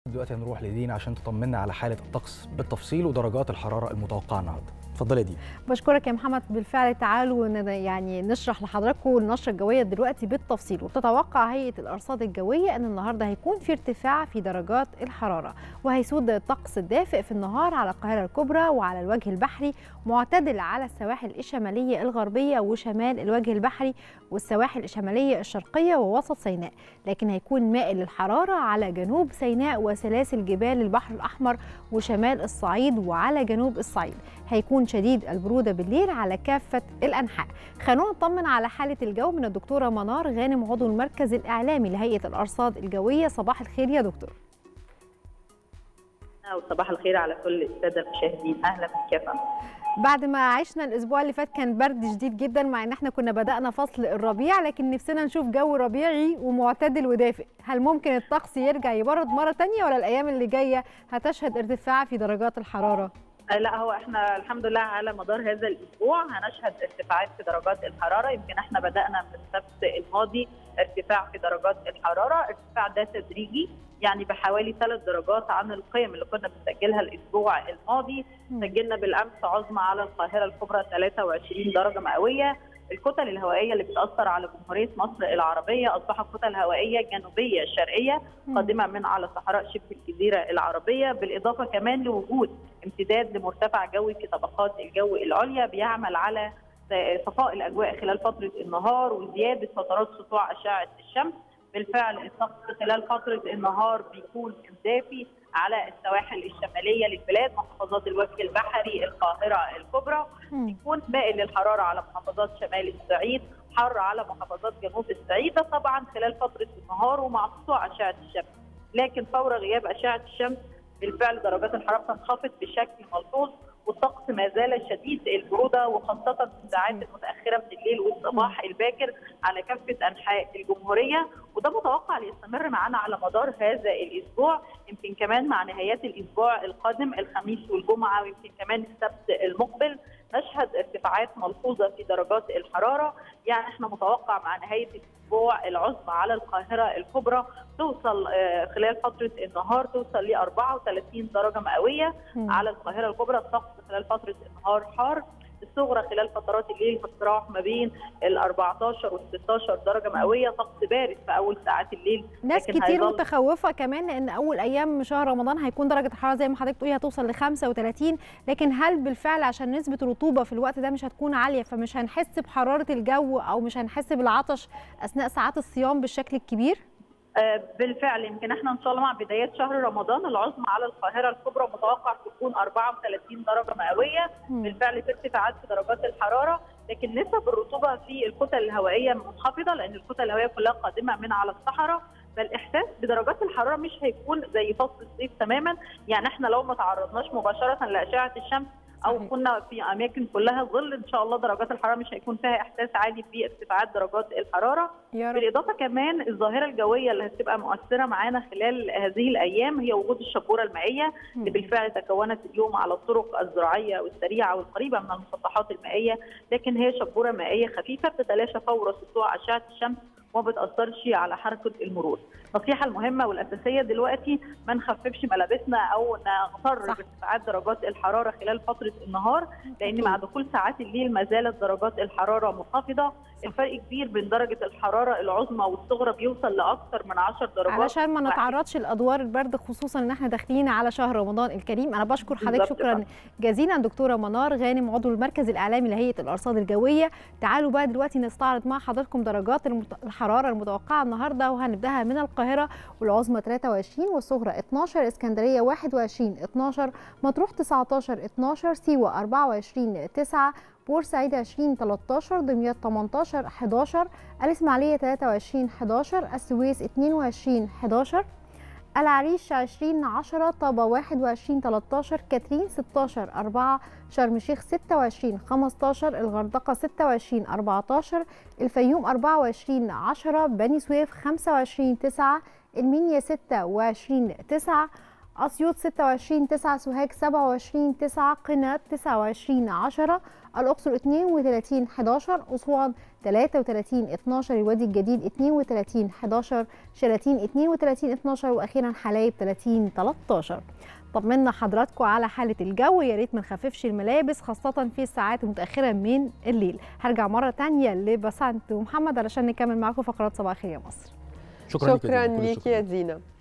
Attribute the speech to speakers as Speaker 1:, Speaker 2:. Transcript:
Speaker 1: دلوقتي هنروح لدينا عشان تطمنا على حاله الطقس بالتفصيل ودرجات الحراره المتوقعه النهارده اتفضلي يا دينا
Speaker 2: بشكرك يا محمد بالفعل تعالوا ن- يعني نشرح لحضراتكم النشره الجويه دلوقتي بالتفصيل وبتتوقع هيئه الارصاد الجويه ان النهارده هيكون في ارتفاع في درجات الحراره وهيسود الطقس الدافئ في النهار على القاهره الكبرى وعلى الوجه البحري معتدل على السواحل الشماليه الغربيه وشمال الوجه البحري والسواحل الشماليه الشرقيه ووسط سيناء لكن هيكون مائل للحراره على جنوب سيناء وسلاسل جبال البحر الاحمر وشمال الصعيد وعلى جنوب الصعيد هيكون شديد البروده بالليل على كافه الانحاء خلونا نطمن على حاله الجو من الدكتوره منار غانم عضو المركز الاعلامي لهيئه الارصاد الجويه صباح الخير يا دكتور
Speaker 3: وصباح الخير على كل الساده المشاهدين اهلا بك يا فندم
Speaker 2: بعد ما عشنا الاسبوع اللي فات كان برد شديد جدا مع ان احنا كنا بدانا فصل الربيع لكن نفسنا نشوف جو ربيعي ومعتدل ودافئ هل ممكن الطقس يرجع يبرد مره تانية ولا الايام اللي جايه هتشهد ارتفاع في درجات الحراره
Speaker 3: آه، لا هو احنا الحمد لله على مدار هذا الاسبوع هنشهد ارتفاعات في درجات الحراره يمكن احنا بدانا من السبت الماضي ارتفاع في درجات الحراره ارتفاع ده تدريجي يعني بحوالي ثلاث درجات عن القيم اللي كنا بنسجلها الاسبوع الماضي سجلنا بالامس عظمى على القاهره الكبرى 23 درجه مئويه الكتل الهوائيه اللي بتاثر على جمهوريه مصر العربيه اصبحت كتل هوائيه جنوبيه شرقيه قادمه من على صحراء شبه الجزيره العربيه بالاضافه كمان لوجود امتداد لمرتفع جوي في طبقات الجو العليا بيعمل على صفاء الاجواء خلال فتره النهار وزياده فترات سطوع اشعه الشمس بالفعل الطقس خلال فتره النهار بيكون دافي على السواحل الشماليه للبلاد محافظات الوجه البحري القاهره الكبرى يكون مائل للحراره على محافظات شمال الصعيد حر على محافظات جنوب الصعيد ده طبعا خلال فتره النهار ومع سطوع اشعه الشمس لكن فور غياب اشعه الشمس بالفعل درجات الحراره تنخفض بشكل ملحوظ والطقس ما زال شديد البروده وخاصه في الساعات المتاخره من الليل والصباح الباكر على كافه انحاء الجمهوريه وده متوقع ليستمر معنا على مدار هذا الاسبوع يمكن كمان مع نهايات الاسبوع القادم الخميس والجمعه ويمكن كمان السبت المقبل نشهد ارتفاعات ملحوظه في درجات الحراره يعني احنا متوقع مع نهايه الاسبوع العظمى على القاهره الكبرى توصل آه، خلال فتره النهار توصل ل 34 درجه مئويه على القاهره الكبرى الطقس خلال فتره النهار حار الصغرى خلال فترات الليل بتتراوح ما بين ال 14 وال 16 درجه مئويه طقس بارد في اول ساعات الليل
Speaker 2: ناس
Speaker 3: لكن
Speaker 2: كتير
Speaker 3: هيظل-
Speaker 2: متخوفه كمان لان اول ايام شهر رمضان هيكون درجه الحراره زي ما حضرتك بتقولي هتوصل ل 35 لكن هل بالفعل عشان نسبه الرطوبه في الوقت ده مش هتكون عاليه فمش هنحس بحراره الجو او مش هنحس بالعطش اثناء ساعات الصيام بالشكل الكبير
Speaker 3: آه، بالفعل يمكن احنا ان شاء الله مع بدايات شهر رمضان العظمى على القاهره الكبرى متوقع تكون 34 درجه مئويه بالفعل في ارتفاعات في درجات الحراره لكن نسب الرطوبه في الكتل الهوائيه منخفضه لان الكتل الهوائيه كلها قادمه من على الصحراء فالاحساس بدرجات الحراره مش هيكون زي فصل الصيف تماما يعني احنا لو ما تعرضناش مباشره لاشعه الشمس او
Speaker 2: صحيح.
Speaker 3: كنا في اماكن كلها ظل ان شاء الله درجات الحراره مش هيكون فيها احساس عالي في ارتفاعات درجات الحراره
Speaker 2: يا رب
Speaker 3: بالاضافه كمان الظاهره الجويه اللي هتبقى مؤثره معانا خلال هذه الايام هي وجود الشبوره المائيه اللي بالفعل تكونت اليوم على الطرق الزراعيه والسريعه والقريبه من المسطحات المائيه لكن هي شبوره مائيه خفيفه بتتلاشى فور سطوع اشعه الشمس وما بتاثرش على حركه المرور. النصيحه المهمه والاساسيه دلوقتي ما نخففش ملابسنا او نغتر
Speaker 2: صح.
Speaker 3: بارتفاعات درجات الحراره خلال فتره النهار لان مع دخول ساعات الليل ما زالت درجات الحراره منخفضه الفرق كبير بين درجه الحراره العظمى والصغرى بيوصل لاكثر من 10 درجات
Speaker 2: علشان ما نتعرضش لادوار البرد خصوصا ان احنا داخلين على شهر رمضان الكريم انا بشكر حضرتك
Speaker 3: بالظبط
Speaker 2: شكرا
Speaker 3: فعلا.
Speaker 2: جزيلا دكتوره منار غانم عضو المركز الاعلامي لهيئه الارصاد الجويه تعالوا بقى دلوقتي نستعرض مع حضراتكم درجات المت- الحراره المتوقعه النهارده وهنبداها من القاهره والعظمى 23 والصغرى 12 اسكندريه 21 12 مطروح 19 12 سيوه 24 9 بورسعيد 20 13 دمياط 18 11 الإسماعيلية 23 11 السويس 22 11 العريش 20 10 طابة 21 13 كاترين 16 4 شرم الشيخ 26 15 الغردقة 26 14 الفيوم 24 10 بني سويف 25 9 المنيا 26 9 أسيوط 26 9 سوهاج 27 9 قنا 29 10 الأقصر 32 11 أسوان 33 12 الوادي الجديد 32 11 شلاتين 32 12 وأخيرا حلايب 30 13 طمنا حضراتكم على حالة الجو يا ريت ما نخففش الملابس خاصة في الساعات المتأخرة من الليل هرجع مرة تانية لبسنت ومحمد علشان نكمل معاكم فقرات صباح الخير يا مصر
Speaker 1: شكرا, ليك يا
Speaker 4: شكرا
Speaker 1: دينا، كل
Speaker 4: ليك
Speaker 1: الشكر.
Speaker 4: يا دينا